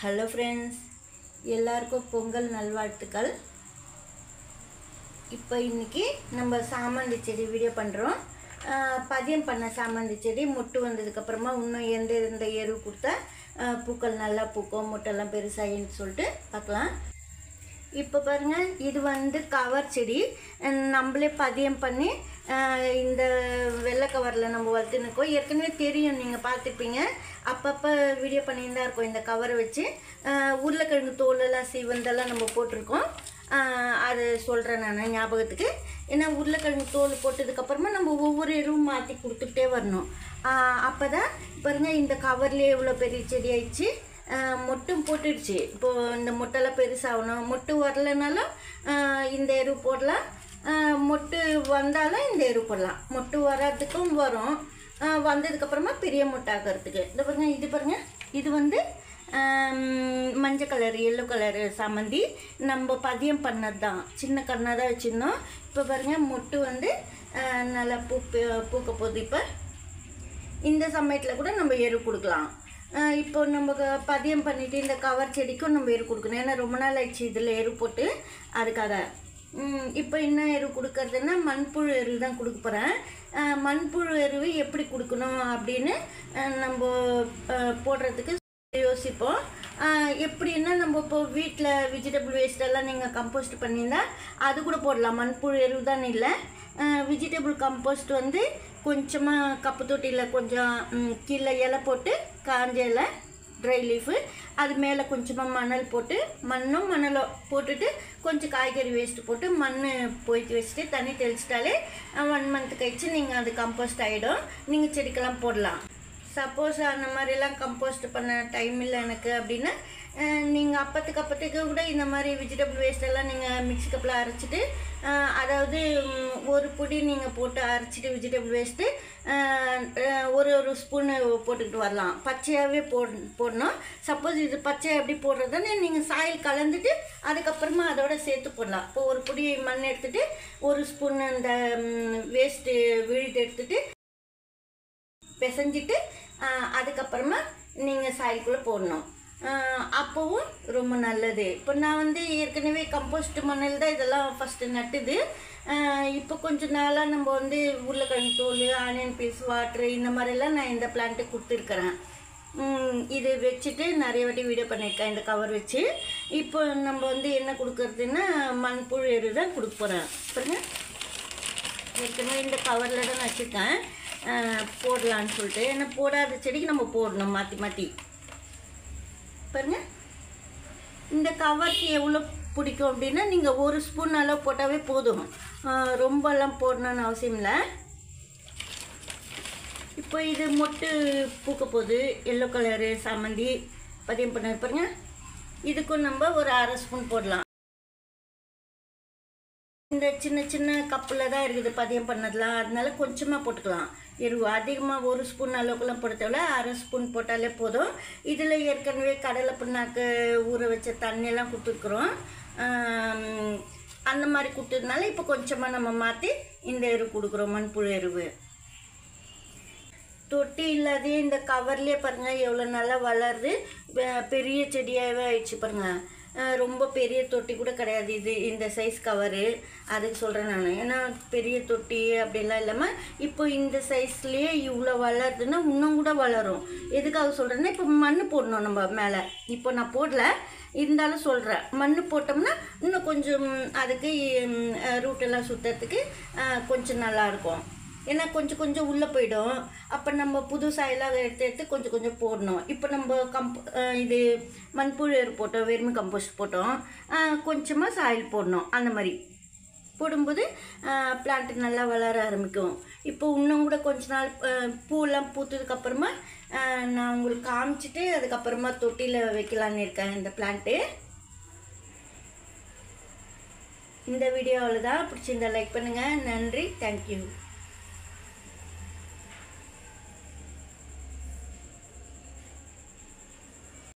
hello friends எல்லாருக்கும் பொங்கல் நல்வாழ்த்துக்கள் இப்போ இன்னைக்கு நம்ம சாமந்தி செடி வீடியோ பண்ணுறோம் பதியம் பண்ண சாமந்தி செடி மொட்டு வந்ததுக்கப்புறமா இன்னும் எந்த எந்த எரு கொடுத்தா ஆஹ் பூக்கள் நல்லா பூக்கும் மொட்டெல்லாம் பெருசாகின்னு சொல்லிட்டு பார்க்கலாம் இப்போ பாருங்க இது வந்து கவர் செடி அஹ் நம்மளே பதியம் பண்ணி அஹ் இந்த வெள்ளை கவரில் நம்ம வளர்த்துனுக்கோம் ஏற்கனவே தெரியும் நீங்கள் பார்த்துருப்பீங்க அப்பப்போ வீடியோ பண்ணியிருந்தா இருக்கோம் இந்த கவரை வச்சு அஹ் உருளைக்கிழங்கு தோலெல்லாம் சீவந்தெல்லாம் நம்ம போட்டிருக்கோம் அஹ் அது சொல்கிறேன் நான் ஞாபகத்துக்கு ஏன்னா உருளைக்கிழங்கு தோல் போட்டதுக்கப்புறமா நம்ம ஒவ்வொரு எருவும் மாற்றி கொடுத்துக்கிட்டே வரணும் அப்போ தான் பாருங்க இந்த கவர்லேயே இவ்வளோ பெரிய செடி ஆயிடுச்சு ஆஹ் மொட்டும் போட்டுடுச்சு இப்போது இந்த மொட்டெல்லாம் பெருசாகணும் மொட்டு வரலனாலும் ஆஹ் இந்த எரு போடலாம் ஆஹ் மொட்டு வந்தாலும் இந்த எரு போடலாம் மொட்டு வர்றதுக்கும் வரும் ஆஹ் வந்ததுக்கப்புறமா பெரிய மொட்டாகிறதுக்கு இந்த பாருங்க இது பாருங்க இது வந்து ஆம், மஞ்சள் கலர் எல்லோ கலர் சாமந்தி நம்ம பதியம் பண்ணது தான் சின்ன கண்ணாக தான் வச்சுருந்தோம் இப்போ பாருங்க மொட்டு வந்து ஆஹ் நல்லா பூ பூக்க போகுது இப்போ இந்த சமயத்தில் கூட நம்ம எரு கொடுக்கலாம் ஆஹ் இப்போ நம்ம க- பதியம் பண்ணிட்டு இந்த கவர் செடிக்கும் நம்ம எரு கொடுக்கணும் ஏன்னா ரொம்ப நாள் ஆயிடுச்சு இதில் எரு போட்டு அதுக்காக ம், இப்போ என்ன எரு கொடுக்கறதுன்னா மண்புழு எரு தான் கொடுக்க போகிறேன் மண்புழு எருவு எப்படி கொடுக்கணும் அப்படின்னு ஆஹ் நம்ம ஆஹ் போடுறதுக்கு யோசிப்போம் ஆஹ் எப்படின்னா நம்ம இப்போ வீட்டில் வெஜிடபிள் வேஸ்ட் எல்லாம் நீங்கள் கம்போஸ்ட் பண்ணியிருந்தா அது கூட போடலாம் மண்புழு எரு தான் இல்லை வெஜிடபிள் கம்போஸ்ட் வந்து கொஞ்சமாக கப்பு தொட்டியில் கொஞ்சம் ம், கீழே இலை போட்டு காஞ்ச இலை ட்ரை லீஃபு அது மேலே கொஞ்சமாக மணல் போட்டு மண்ணும் மணலும் போட்டுட்டு கொஞ்சம் காய்கறி வேஸ்ட்டு போட்டு மண் போய்த்து வச்சுட்டு தண்ணி தெளிச்சிட்டாலே ஒன் மந்த் கழிச்சு நீங்கள் அது கம்போஸ்ட் ஆகிடும் நீங்கள் செடிக்கெல்லாம் போடலாம் சப்போஸ் அந்த மாதிரிலாம் கம்போஸ்ட் பண்ண டைம் இல்லை எனக்கு அப்படின்னா நீங்கள் அப்பத்துக்கு அப்பத்துக்கு கூட இந்த மாதிரி வெஜிடபிள் வேஸ்ட் எல்லாம் நீங்கள் மிக்ஸி கப்பில் அரைச்சிட்டு அஹ், அதாவது ம், ஒரு பொடி நீங்கள் போட்டு அரைச்சிட்டு வெஜிடபிள் வேஸ்ட்டு ஒரு ஒரு ஸ்பூனு போட்டுக்கிட்டு வரலாம் பச்சையாகவே போட் போடணும் சப்போஸ் இது பச்சை எப்படி போடுறதுன்னு நீங்கள் சாயில் கலந்துட்டு அதுக்கப்புறமா அதோட சேர்த்து போடலாம் இப்போ ஒரு பொடி மண் எடுத்துட்டு ஒரு ஸ்பூன் இந்த வேஸ்ட்டு விழுது எடுத்துட்டு பிசைஞ்சிட்டு ஆஹ், அதுக்கப்புறமா நீங்கள் சாய்க்குள்ளே போடணும் ஆஹ், அப்போவும் ரொம்ப நல்லது இப்போ நான் வந்து ஏற்கனவே கம்போஸ்ட் மண்ணில் தான் இதெல்லாம் ஃபஸ்ட்டு நட்டுது ஆஹ், இப்போ கொஞ்ச நாளாக நம்ம வந்து உருளைக்கிழங்கு தோல் ஆனியன் பீஸ் வாட்ரு இந்த மாதிரிலாம் நான் இந்த பிளான்ட்டு கொடுத்துருக்குறேன் ம், இது வச்சுட்டு நிறைய வாட்டி வீடியோ பண்ணியிருக்கேன் இந்த கவர் வச்சு இப்போ நம்ம வந்து என்ன கொடுக்கறதுன்னா மண்புழு எரு தான் கொடுக்க போகிறேன் பாருங்க ஏற்கனவே இந்த கவரில் தான் வச்சுருக்கேன் போடலான்னு சொல்லிட்டு ஏன்னா போடாத செடிக்கு நம்ம போடணும் மாற்றி மாற்றி பாருங்க இந்த கவருக்கு எவ்வளோ பிடிக்கும் அப்படின்னா நீங்கள் ஒரு ஸ்பூன் அளவு போட்டாவே போதும் ஆஹ் ரொம்பலாம் போடணும்னு அவசியம் இல்லை இப்போ இது மொட்டு பூக்க போகுது எல்லோ கலரு சாமந்தி பதியம் பண்ணது பாருங்க இதுக்கும் நம்ம ஒரு அரை ஸ்பூன் போடலாம் இந்த சின்ன சின்ன கப்பில் தான் இருக்குது பதியம் பண்ணதெல்லாம் அதனால கொஞ்சமாக போட்டுக்கலாம் எருவு அதிகமாக ஒரு ஸ்பூன் அளவுக்குலாம் போட தேவையில்ல அரை ஸ்பூன் போட்டாலே போதும் இதில் ஏற்கனவே கடலை புண்ணாக்கு ஊற வச்ச தண்ணியெல்லாம் கொடுத்துருக்குறோம் ஆம், அந்த மாதிரி கொடுத்ததுனால இப்போ கொஞ்சமாக நம்ம மாற்றி இந்த எரு கொடுக்குறோம் மண்புழு எருவு தொட்டி இல்லாதே இந்த கவர்லேயே பாருங்க எவ்வளோ நல்லா வளருது பெ- பெரிய செடியாகவே ஆயிடுச்சு பாருங்க அஹ் ரொம்ப பெரிய தொட்டி கூட கிடையாது இது இந்த சைஸ் கவரு அதுக்கு சொல்கிறேன் நான் ஏன்னா பெரிய தொட்டி அப்படிலாம் இல்லாமல் இப்போ இந்த சைஸ்லேயே இவ்வளோ வளருதுன்னா இன்னும் கூட வளரும் எதுக்காக சொல்கிறேன்னா இப்போ மண் போடணும் நம்ம மேலே இப்போ நான் போடல இருந்தாலும் சொல்கிறேன் மண் போட்டோம்னா இன்னும் கொஞ்சம் அதுக்கு ரூட்டெல்லாம் சுற்றுறதுக்கு கொஞ்சம் நல்லாயிருக்கும் ஏன்னா கொஞ்சம் கொஞ்சம் உள்ளே போயிடும் அப்போ நம்ம புது சாயலாக எடுத்து எடுத்து கொஞ்சம் கொஞ்சம் போடணும் இப்போ நம்ம கம்ப் அஹ் இது மண்புழு எரு போட்டோம் வெறுமை கம்போஸ்ட் போட்டோம் கொஞ்சமாக சாயில் போடணும் அந்த மாதிரி போடும்போது பிளான்ட் நல்லா வளர ஆரம்பிக்கும் இப்போ இன்னும் கூட கொஞ்ச நாள் அஹ், பூலாம் பூத்ததுக்கப்புறமா நான் உங்களுக்கு காமிச்சிட்டு அதுக்கப்புறமா தொட்டியில் வைக்கலான்னு இருக்கேன் இந்த பிளான்ட்டு இந்த வீடியோவில் தான் பிடிச்சிருந்தா லைக் பண்ணுங்கள் நன்றி தேங்க்யூ